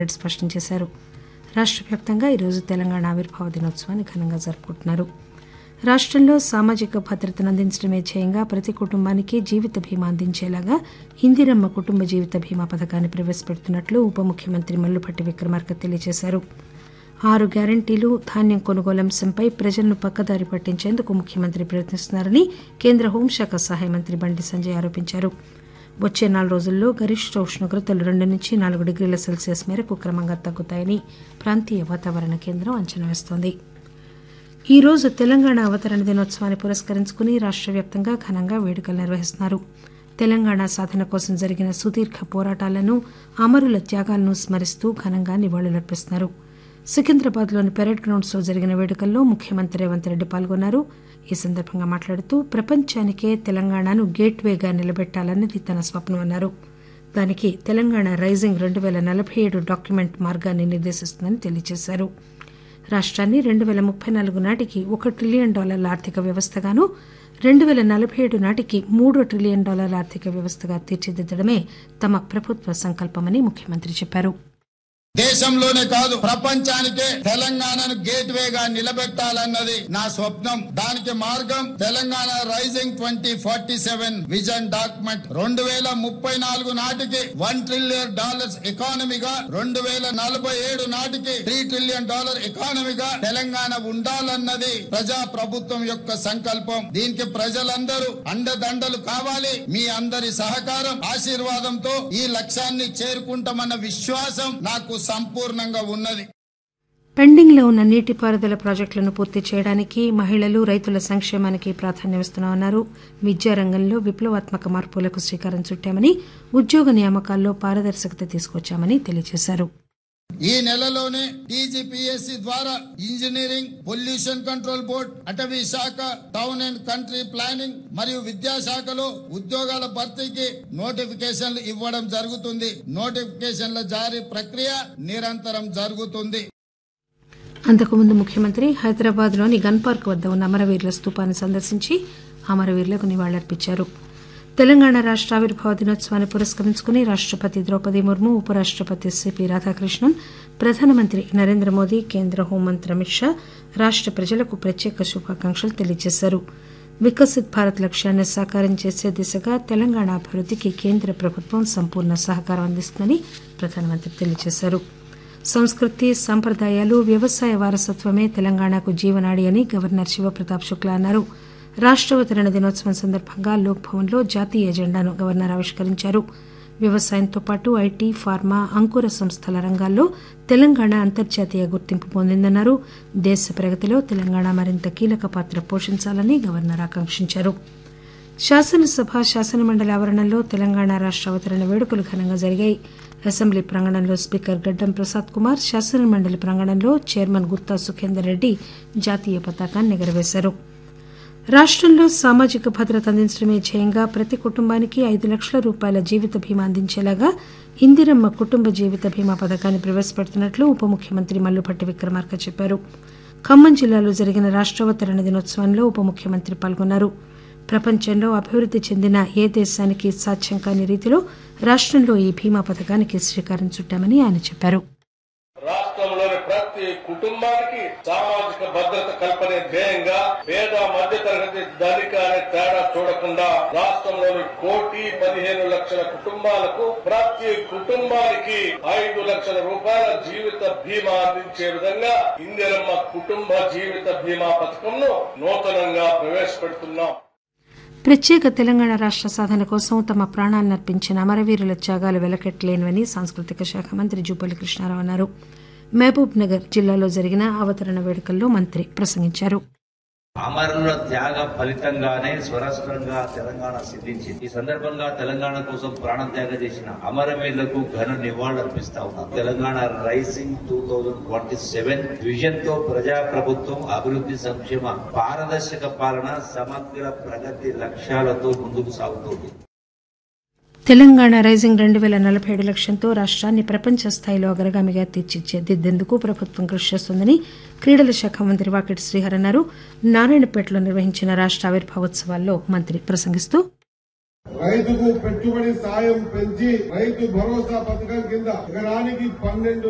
రెడ్డి స్పష్టం చేశారు రాష్ట్ర వ్యాప్తంగా ఈరోజు తెలంగాణ ఆవిర్భావ దినోత్సవాన్ని ఘనంగా జరుపుకుంటున్నారు రాష్టంలో సామాజిక భద్రతను అందించడమే ధ్యేయంగా ప్రతి కుటుంబానికి జీవిత బీమా అందించేలాగా ఇందిరమ్మ కుటుంబ జీవిత బీమా పథకాన్ని ప్రవేశపెడుతున్నట్లు ఉప ముఖ్యమంత్రి మల్లుపట్టి విక్రమార్క తెలియజేశారు ఆరు గ్యారంటీలు ధాన్యం కొనుగోలు అంశంపై ప్రజలను పక్కదారి పట్టించేందుకు ముఖ్యమంత్రి ప్రయత్నిస్తున్నారని కేంద్ర హోంశాఖ సహాయ మంత్రి బండి సంజయ్ ఆరోపించారు వచ్చే నాలుగు రోజుల్లో గరిష్ట ఉష్ణోగ్రతలు రెండు నుంచి నాలుగు డిగ్రీల సెల్సియస్ మేరకు క్రమంగా తగ్గుతాయని ప్రాంతీయ వాతావరణ కేంద్రం అంచనా వేస్తోంది ఈ రోజు తెలంగాణ అవతరణ దినోత్సవాన్ని పురస్కరించుకుని రాష్ట్ర వ్యాప్తంగా ఘనంగా వేడుకలు నిర్వహిస్తున్నారు తెలంగాణ సాధన కోసం జరిగిన సుదీర్ఘ పోరాటాలను అమరుల త్యాగాలను స్మరిస్తూ ఘనంగా నివాళులర్పిస్తున్నారు సికింద్రాబాద్లోని పెరేడ్ గ్రౌండ్స్లో జరిగిన వేడుకల్లో ముఖ్యమంత్రి రేవంత్ రెడ్డి పాల్గొన్నారు ఈ సందర్భంగా మాట్లాడుతూ ప్రపంచానికే తెలంగాణను గేట్వేగా నిలబెట్టాలన్నది తన స్వప్నమన్నారు దానికి తెలంగాణ రైజింగ్ రెండు పేల నలభై ఏడు డాక్యుమెంట్ మార్గాన్ని నిర్దేశిస్తుందని తెలియజేశారు రాష్ట్రాన్ని రెండు పేల ముప్పై నాలుగు నాటికి ఒక ట్రిలియన్ డాలర్ల ఆర్థిక వ్యవస్థగాను రెండు పేల నలభై ఏడు నాటికి మూడు ట్రిలియన్ డాలర్ల ఆర్థిక వ్యవస్థగా తీర్చిదిద్దడమే తమ ప్రభుత్వ సంకల్పమని ముఖ్యమంత్రి చెప్పారు దేశంలోనే కాదు ప్రపంచానికే తెలంగాణను గేట్ వేగా నిలబెట్టాలన్నది నా స్వప్నం దానికి మార్గం Telangana rising twenty forty seven vision document రెండు వేల ముప్పై నాలుగు నాటికి వన్ ట్రిలియన్ డాలర్స్ ఎకానమీగా రెండు వేల నలభై ఏడు నాటికి త్రీ ట్రిలియన్ డాలర్ ఎకానమీగా తెలంగాణ ఉండాలన్నది ప్రజా ప్రభుత్వం యొక్క సంకల్పం దీనికి ప్రజలందరూ అండదండలు కావాలి మీ అందరి సహకారం ఆశీర్వాదంతో ఈ లక్ష్యాన్ని చేరుకుంటామన్న విశ్వాసం నాకు సంపూర్ణంగా ఉన్నది పెండింగ్ లో ఉన్న నీటిపారుదల ప్రాజెక్టులను పూర్తి చేయడానికి మహిళలు రైతుల సంక్షేమానికి ప్రాధాన్యమిస్తున్నామన్నారు విద్యారంగంలో విప్లవాత్మక మార్పులకు శ్రీకారం చుట్టామని ఉద్యోగ నియామకాల్లో పారదర్శకత తీసుకొచ్చామని తెలియజేశారు ఈ నెలలోనే టీజీపీఎస్సీ ద్వారా ఇంజనీరింగ్ పొల్యూషన్ కంట్రోల్ బోర్డ్ అటవీ శాఖ టౌన్ అండ్ కంట్రీ ప్లానింగ్ మరియు విద్యాశాఖలో ఉద్యోగాల భర్తీకి నోటిఫికేషన్లు ఇవ్వడం జరుగుతుంది నోటిఫికేషన్ల జారీ ప్రక్రియ నిరంతరం జరుగుతుంది అంతకుముందు ముఖ్యమంత్రి హైదరాబాద్ లోని గన్ పార్క్ వద్ద ఉన్న అమరవీరుల స్తూపాన్ని సందర్శించి అమరవీరులకు నివాళులర్పించారు తెలంగాణ రాష్ట ఆవిర్భావ దినోత్సవాన్ని పురస్కరించుకుని రాష్టపతి ద్రౌపది ముర్ము ఉపరాష్టపతి సిపి రాధాకృష్ణన్ ప్రధానమంత్రి నరేంద్ర మోదీ కేంద్ర హోంమంత్రి అమిత్ షా రాష్ట ప్రజలకు ప్రత్యేక శుభాకాంక్షలు తెలియజేశారు వికసిత్ భారత్ లక్ష్యాన్ని సాకారం చేసే దిశగా తెలంగాణ అభివృద్దికి కేంద్ర ప్రభుత్వం సంపూర్ణ సహకారం అందిస్తుందని ప్రధానమంత్రి తెలియజేశారు సంస్కృతి సంప్రదాయాలు వ్యవసాయ వారసత్వమే తెలంగాణకు జీవనాడి అని గవర్నర్ శివప్రతాప్ శుక్లా అన్నారు రాష్టావతరణ దినోత్సవం సందర్భంగా లోక్ భవన్లో జాతీయ ఎజెండాను గవర్నర్ ఆవిష్కరించారు వ్యవసాయంతో పాటు ఐటీ ఫార్మా అంకుర సంస్థల రంగాల్లో తెలంగాణ అంతర్జాతీయ గుర్తింపు పొందిందన్నారు దేశ ప్రగతిలో తెలంగాణ మరింత కీలక పాత్ర పోషించాలని గవర్నర్ ఆకాంక్షించారు శాసనసభ శాసనమండలి ఆవరణలో తెలంగాణ రాష్ట అవతరణ వేడుకలు ఘనంగా జరిగాయి అసెంబ్లీ ప్రాంగణంలో స్పీకర్ గడ్డం ప్రసాద్ కుమార్ శాసనమండలి ప్రాంగణంలో చైర్మన్ గుత్తా సుఖేందర్ రెడ్డి జాతీయ పతాకాన్ని ఎగురవేశారు రాష్టంలో సామాజిక భద్రత అందించడమే ధ్యేయంగా ప్రతి కుటుంబానికి ఐదు లక్షల రూపాయల జీవిత బీమా అందించేలాగా ఇందిరమ్మ కుటుంబ జీవిత బీమా పథకాన్ని ప్రవేశపెడుతున్నట్లు ఉప ముఖ్యమంత్రి మల్లుపట్టి విక్రమార్క చెప్పారు ఖమ్మం జిల్లాలో జరిగిన రాష్టావతరణ దినోత్సవంలో ఉప ముఖ్యమంత్రి పాల్గొన్నారు ప్రపంచంలో అభివృద్ది చెందిన ఏ దేశానికి సాధ్యం కాని రీతిలో రాష్టంలో ఈ బీమా పథకానికి శ్రీకారం చుట్టామని ఆయన చెప్పారు రాష్ట్రంలోని ప్రతి కుటుంబానికి సామాజిక భద్రత కల్పనే ధ్యేయంగా పేద మధ్య తరగతి ధనిక అనే తేడా చూడకుండా రాష్ట్రంలోని కోటి పదిహేను లక్షల కుటుంబాలకు ప్రతి కుటుంబానికి ఐదు లక్షల రూపాయల జీవిత బీమా అందించే విధంగా ఇందిరమ్మ కుటుంబ జీవిత బీమా పథకంను నూతనంగా ప్రవేశపెడుతున్నాం ప్రత్యేక తెలంగాణ రాష్ట సాధన కోసం తమ ప్రాణాలను అర్పించిన అమరవీరుల త్యాగాలు వెలకట్టలేనివని సాంస్కృతిక శాఖ మంత్రి జూపల్లి కృష్ణారావు అన్నారు మహబూబ్ నగర్ జిల్లాలో జరిగిన అవతరణ వేడుకల్లో మంత్రి ప్రసంగించారు అమరుల త్యాగ ఫలితంగానే స్వరాష్ట్రంగా తెలంగాణ సిద్ధించింది ఈ సందర్భంగా తెలంగాణ కోసం ప్రాణ త్యాగం చేసిన అమరవీరులకు ఘన నివాళులర్పిస్తా ఉన్నాం Telangana rising two thousand twenty seven vision తో ప్రజా ప్రభుత్వం అభివృద్ధి సంక్షేమ పారదర్శక పాలన సమగ్ర ప్రగతి లక్ష్యాలతో ముందుకు సాగుతోంది తెలంగాణ రైజింగ్ రెండు వేల నలభై ఏడు లక్ష్యంతో రాష్ట్రాన్ని ప్రపంచ స్థాయిలో అగ్రగామిగా తీర్చిదిద్దేందుకు ప్రభుత్వం కృషి చేస్తోందని క్రీడల శాఖ మంత్రి వాకిటి శ్రీహర్ అన్నారు నారాయణపేటలో నిర్వహించిన రాష్ట ఆవిర్భావోత్సవాల్లో మంత్రి ప్రసంగిస్తూ రైతుకు పెట్టుబడి సాయం పెంచి రైతు భరోసా పథకం కింద ఎకరానికి పన్నెండు